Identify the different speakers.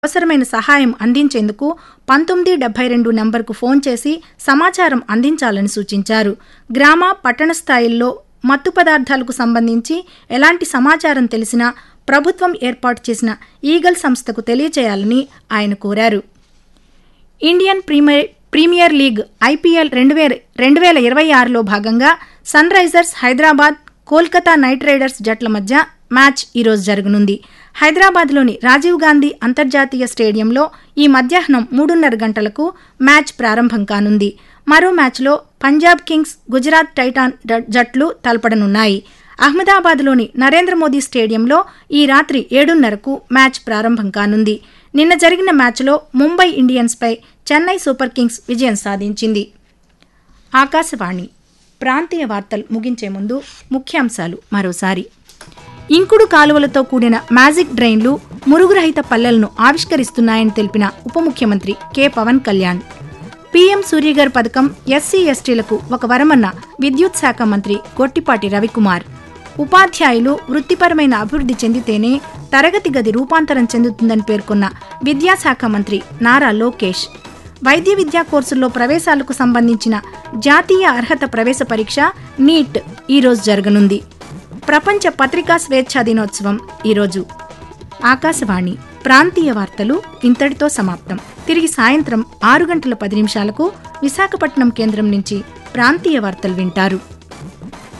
Speaker 1: అవసరమైన సహాయం అందించేందుకు పంతొమ్మిది డెబ్బై రెండు నంబర్కు ఫోన్ చేసి సమాచారం అందించాలని సూచించారు గ్రామ పట్టణ స్థాయిల్లో మత్తు పదార్థాలకు సంబంధించి ఎలాంటి సమాచారం తెలిసినా ప్రభుత్వం ఏర్పాటు చేసిన ఈగల్ సంస్థకు తెలియచేయాలని ఆయన కోరారు Indian premier premier league IPL రెండు వేల రెండు వేల ఇరవై ఆరులో భాగంగా Sunrisers Hyderabad Kolkata knight riders జట్ల మధ్య మ్యాచ్ ఈరోజు జరగనుంది హైదరాబాద్లోని రాజీవ్ గాంధీ అంతర్జాతీయ స్టేడియంలో ఈ మధ్యాహ్నం మూడున్నర గంటలకు మ్యాచ్ ప్రారంభం కానుంది మరో మ్యాచ్లో పంజాబ్ కింగ్స్ గుజరాత్ టైటాన్ డ- జట్లు తలపడనున్నాయి అహ్మదాబాద్లోని నరేంద్ర మోదీ స్టేడియంలో ఈ రాత్రి ఏడున్నరకు మ్యాచ్ ప్రారంభం కానుంది నిన్న జరిగిన మ్యాచ్లో ముంబై ఇండియన్స్పై చెన్నై సూపర్ కింగ్స్ విజయం సాధించింది ఆకాశవాణి ప్రాంతీయ వార్తలు ముగించే ముందు ముఖ్యాంశాలు మరోసారి ఇంకుడు కాలువలతో కూడిన మ్యాజిక్ డ్రైన్లు మురుగురహిత పల్లెలను ఆవిష్కరిస్తున్నాయని తెలిపిన ఉప ముఖ్యమంత్రి కె పవన్ కళ్యాణ్ పీఎం సూర్యగర్ పథకం ఎస్సీ ఎస్టీలకు ఒక వరమన్న విద్యుత్ శాఖ మంత్రి గొట్టిపాటి రవికుమార్ ఉపాధ్యాయులు వృత్తిపరమైన అభివృద్ధి చెందితేనే తరగతి గది రూపాంతరం చెందుతుందని పేర్కొన్న విద్యాశాఖ మంత్రి నారా లోకేష్ వైద్య విద్యా కోర్సుల్లో ప్రవేశాలకు సంబంధించిన జాతీయ అర్హత ప్రవేశ పరీక్ష నీట్ ఈరోజు జరగనుంది ప్రపంచ పత్రికా స్వేచ్ఛా దినోత్సవం ఈరోజు ఆకాశవాణి ప్రాంతీయ వార్తలు ఇంతటితో సమాప్తం తిరిగి సాయంత్రం ఆరు గంటల పది నిమిషాలకు విశాఖపట్నం కేంద్రం నుంచి ప్రాంతీయ వార్తలు వింటారు